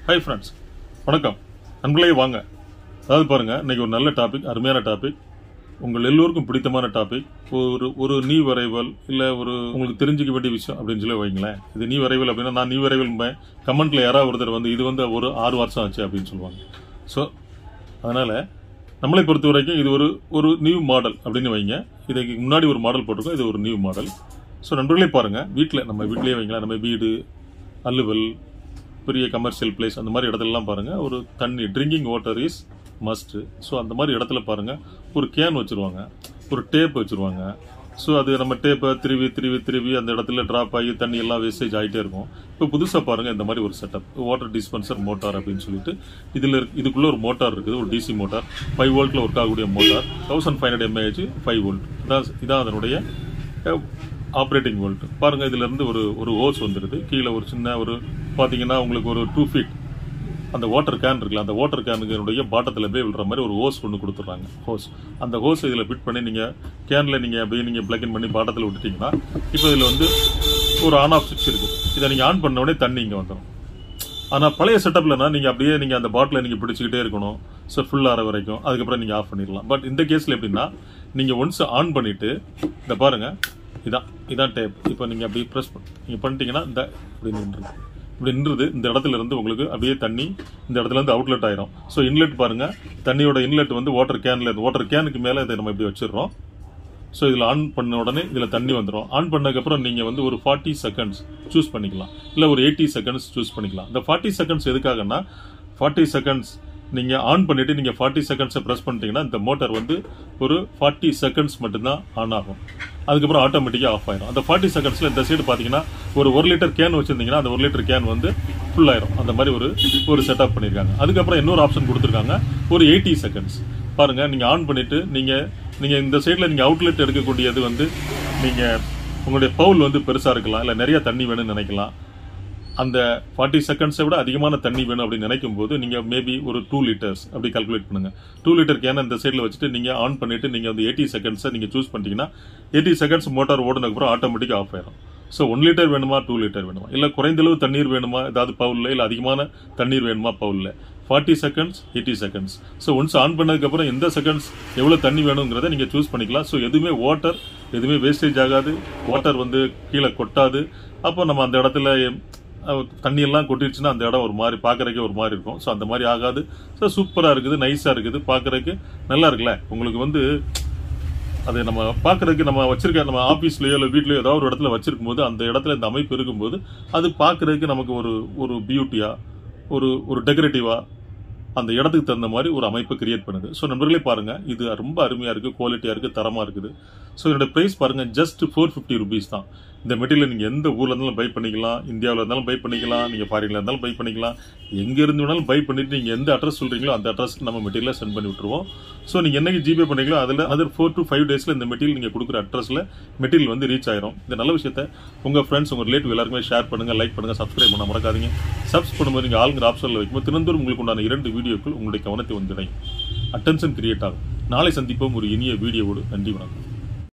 hi friends வணக்கம் நண்பர்களே வாங்க அதாவது பாருங்க இன்னைக்கு ஒரு நல்ல டாபிக் அருமையான டாபிக் உங்கள் எல்லோருக்கும் பிடித்தமான டாபிக் ஒரு ஒரு நீ வரைவல் இல்லை ஒரு உங்களுக்கு தெரிஞ்சுக்க வேண்டிய விஷயம் அப்படின்னு சொல்லி வைங்களேன் இது நீ வரைவல் அப்படின்னா நான் நீ வரைவல் கமெண்ட்ல யாராவது ஒருத்தர் வந்து இது வந்து ஒரு ஆறு வருஷம் ஆச்சு அப்படின்னு சொல்லுவாங்க ஸோ அதனால நம்மளை பொறுத்த வரைக்கும் இது ஒரு ஒரு நியூ மாடல் அப்படின்னு வைங்க இதுக்கு முன்னாடி ஒரு மாடல் போட்டிருக்கோம் இது ஒரு நியூ மாடல் ஸோ நண்பர்களே பாருங்க வீட்டில் நம்ம வீட்டிலேயே வைங்களேன் நம்ம வீடு அலுவல் பெரிய கமர்ஷியல் பிளேஸ் அந்த மாதிரி இடத்துலலாம் பாருங்க ஒரு தண்ணி drinking water is must so அந்த மாதிரி இடத்துல பாருங்க ஒரு கேன் வச்சிருவாங்க ஒரு டேப் வச்சிருவாங்க ஸோ அது நம்ம டேப்பை திருவி திருவி திருவி அந்த இடத்துல ட்ராப் ஆகி தண்ணி எல்லாம் வேஸ்டேஜ் ஆகிட்டே இருக்கும் இப்போ புதுசாக பாருங்க இந்த மாதிரி ஒரு செட்டப் வாட்டர் டிஸ்பென்சர் மோட்டார் அப்படின்னு சொல்லிட்டு இதில் இதுக்குள்ள ஒரு மோட்டார் இருக்குது ஒரு டிசி மோட்டார் ஃபைவ் வோல்ட்டில் ஒர்க் ஆகக்கூடிய motor thousand five hundred mAh five volt இதான் இதான் அதனுடைய ஆப்ரேட்டிங் வோல்ட் பாருங்க இதுல இருந்து ஒரு ஒரு ஹோஸ் வந்துடுது கீழே ஒரு சின்ன ஒரு பாத்தீங்கன்னா உங்களுக்கு ஒரு டூ ஃபீட் அந்த வாட்டர் கேன் இருக்குல்ல அந்த வாட்டர் கேனுடைய பாட்டத்தில் போய் விழுற மாதிரி ஒரு ஹோஸ் கொண்டு கொடுத்துட்றாங்க ஹோஸ் அந்த ஹோஸ் இதில் ஃபிட் பண்ணி நீங்கள் கேனில் நீங்கள் அப்படியே நீங்கள் பிளக் இன் பண்ணி பாட்டத்தில் விட்டுட்டீங்கன்னா இப்போ இதில் வந்து ஒரு ஆன் ஆஃப் சுவிட்ச் இருக்குது இதை நீங்கள் ஆன் பண்ண உடனே தண்ணி இங்கே வந்துடும் ஆனால் பழைய செட்டப்லனா நீங்கள் அப்படியே நீங்கள் அந்த பாட்டிலை நீங்கள் பிடிச்சிக்கிட்டே இருக்கணும் ஸோ ஃபுல் ஆகிற வரைக்கும் அதுக்கப்புறம் நீங்கள் ஆஃப் பண்ணிடலாம் பட் இந்த கேஸில் எப்படின்னா நீங்கள் ஒன்ஸ் ஆன் பண்ணிவிட்டு இந்த பாருங்க இதான் இதான் டேப் இப்போ நீங்கள் அப்படியே ப்ரெஸ் நீங்கள் பண்ணிட்டீங்கன்னா இந்த இப்படி நின்றுது இப்படி நின்றுது இந்த இடத்துல இருந்து உங்களுக்கு அப்படியே தண்ணி இந்த இடத்துல இருந்து அவுட்லெட் ஆயிரும் ஸோ இன்லெட் பாருங்க தண்ணியோட இன்லெட் வந்து வாட்டர் கேன்ல இருந்து வாட்டர் கேனுக்கு மேலே இதை நம்ம இப்படி வச்சிடுறோம் ஸோ இதில் ஆன் பண்ண உடனே இதில் தண்ணி வந்துடும் ஆன் பண்ணதுக்கப்புறம் நீங்கள் வந்து ஒரு ஃபார்ட்டி செகண்ட்ஸ் சூஸ் பண்ணிக்கலாம் இல்லை ஒரு எயிட்டி செகண்ட்ஸ் சூஸ் பண்ணிக்கலாம் இந்த ஃபார்ட்டி செகண்ட்ஸ் எதுக்காகன்னா ஃபார்ட்டி செகண்ட்ஸ் நீங்கள் ஆன் பண்ணிட்டு நீங்கள் ஃபார்ட்டி செகண்ட்ஸை ப்ரெஸ் பண்ணிட்டீங்கன்னா இந்த மோட்டார் வந்து ஒரு ஃபார்ட்டி செகண்ட்ஸ் மட்டும்தான் ஆன் ஆகும் அதுக்கப்புறம் ஆட்டோமேட்டிக்காக ஆஃப் ஆயிரும் அந்த ஃபார்ட்டி செகண்ட்ஸில் இந்த சைடு பார்த்தீங்கன்னா ஒரு ஒரு லிட்டர் கேன் வச்சிருந்தீங்கன்னா அந்த ஒரு லிட்டர் கேன் வந்து ஃபுல் ஆயிரும் அந்த மாதிரி ஒரு ஒரு செட்டப் பண்ணியிருக்காங்க அதுக்கப்புறம் இன்னொரு ஆப்ஷன் கொடுத்துருக்காங்க ஒரு எயிட்டி செகண்ட்ஸ் பாருங்க நீங்கள் ஆன் பண்ணிட்டு நீங்கள் நீங்கள் இந்த சைடில் நீங்கள் அவுட்லெட் எடுக்கக்கூடியது வந்து நீங்கள் உங்களுடைய பவுல் வந்து பெருசாக இருக்கலாம் இல்லை நிறைய தண்ணி வேணும்னு நினைக்கலாம் அந்த ஃபார்ட்டி செகண்ட்ஸை விட அதிகமான தண்ணி வேணும் அப்படின்னு நினைக்கும் போது நீங்கள் மேபி ஒரு டூ லிட்டர்ஸ் அப்படி கால்குலேட் பண்ணுங்க டூ லிட்டர் கேனை இந்த சைடில் வச்சுட்டு நீங்கள் ஆன் பண்ணிட்டு நீங்கள் வந்து எயிட்டி செகண்ட்ஸை நீங்கள் சூஸ் பண்ணிட்டீங்கன்னா எயிட்டி செகண்ட்ஸ் மோட்டார் ஓடினதுக்கப்புறம் ஆட்டோமேட்டிக்காக ஆஃப் ஆயிரும் ஸோ ஒன் லிட்டர் வேணுமா டூ லிட்டர் வேணுமா இல்லை குறைந்த அளவு தண்ணீர் வேணுமா ஏதாவது பவுலில் இல்லை அதிகமான தண்ணீர் வேணுமா பவுலில் forty seconds eighty seconds so once on பண்ணதுக்கப்புறம் எந்த செகண்ட்ஸ் எவ்வளோ தண்ணி வேணுங்கிறத நீங்கள் சூஸ் பண்ணிக்கலாம் ஸோ எதுவுமே வாட்டர் எதுவுமே வேஸ்டேஜ் ஆகாது வாட்டர் வந்து கீழே கொட்டாது அப்போ நம்ம அந்த இடத்துல தண்ணி எல்லாம் கொட்டிடுச்சுன்னா அந்த இடம் ஒரு மாதிரி பார்க்கறதுக்கே ஒரு மாதிரி இருக்கும் ஸோ அந்த மாதிரி ஆகாது ஸோ சூப்பராக இருக்குது நைஸாக இருக்குது பார்க்கறதுக்கு நல்லா இருக்குல்ல உங்களுக்கு வந்து அது நம்ம பார்க்கறதுக்கு நம்ம வச்சிருக்க நம்ம ஆஃபீஸ்லயோ இல்லை வீட்லயோ ஏதாவது ஒரு இடத்துல வச்சிருக்கும் போது அந்த இடத்துல இந்த அமைப்பு இருக்கும்போது அது பார்க்கறதுக்கு நமக்கு ஒரு ஒரு பியூட்டியா ஒரு ஒரு டெக்கரேட்டிவா அந்த இடத்துக்கு தகுந்த மாதிரி ஒரு அமைப்பு கிரியேட் பண்ணுது ஸோ நண்பர்களே பாருங்க இது ரொம்ப அருமையா இருக்கு குவாலிட்டியா இருக்கு தரமா இருக்குது ஸோ இதோட பிரைஸ் பாருங்க ஜஸ்ட் ஃபோர் ஃபிஃப்டி ருபீஸ் தான் இந்த மெட்டீரியல் நீங்கள் எந்த ஊர்ல இருந்தாலும் பை பண்ணிக்கலாம் இந்தியாவில் இருந்தாலும் பை பண்ணிக்கலாம் நீங்கள் ஃபாரின்ல இருந்தாலும் பை பண்ணிக்கலாம் எங்க இருந்து வேணாலும் பை பண்ணிட்டு நீங்கள் எந்த அட்ரஸ் சொல்றீங்களோ அந்த அட்ரஸ்க்கு நம்ம மெட்டீரியலை சென்ட் பண்ணி விட்டுருவோம் ஸோ நீங்கள் என்னைக்கு ஜிபே பண்ணீங்களோ அதில் அதர் ஃபோர் டு ஃபைவ் டேஸில் இந்த மெட்டீரியல் நீங்கள் கொடுக்குற அட்ரஸில் மெட்டீரியல் வந்து ரீச் ஆயிரும் இந்த நல்ல விஷயத்த உங்கள் ஃப்ரெண்ட்ஸ் உங்கள் ரிலேட்டிவ் எல்லாருக்குமே ஷேர் பண்ணுங்க லைக் பண்ணுங்க சப்ஸ்கிரைப் பண்ண மறக்காதீங்க சப்ஸ் பண்ணும்போது நீங்கள் ஆளுங்கிற ஆப்ஷனில் வைக்கும்போது தினந்தோறும் உங்களுக்கு உண்டான இரண்டு வீடியோக்கள் உங்களுடைய கவனத்தை வந்திடையும் அட்டென்ஷன் கிரியேட் ஆகும் நாளை சந்திப்போம் ஒரு இனிய வீடியோவோடு நன்றி வணக்கம்